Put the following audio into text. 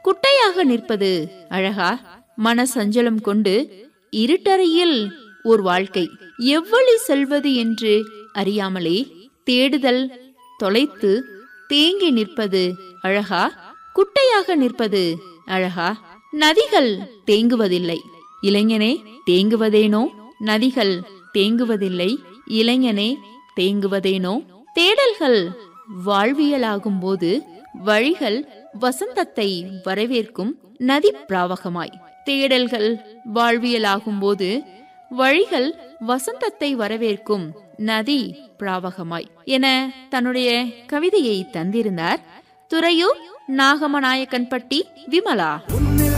குட்டையாக நிற்பது அழகா மன சஞ்சலம் கொண்டு இருட்டறையில் ஒரு வாழ்க்கை எவ்வழி செல்வது என்று அறியாமலே தேடுதல் தொலைத்து தேங்கி நிற்பது அழகா குட்டையாக நிற்பது அழகா நதிகள் தேங்குவதில்லை இளைஞனே தேங்குவதேனோ நதிகள் தேங்குவதில்லை இளைஞனே தேங்குவதேனோ தேடல்கள் வாழ்வியலாகும் போது வழிகள் வசந்தத்தை வரவேற்கும் நதி பிராவகமாய் தேடல்கள் வாழ்வியலாகும் போது வழிகள் வசந்தத்தை வரவேற்கும் நதி பிராவகமாய் என தன்னுடைய கவிதையை தந்திருந்தார் துறையூர் நாகமநாயக்கன்பட்டி விமலா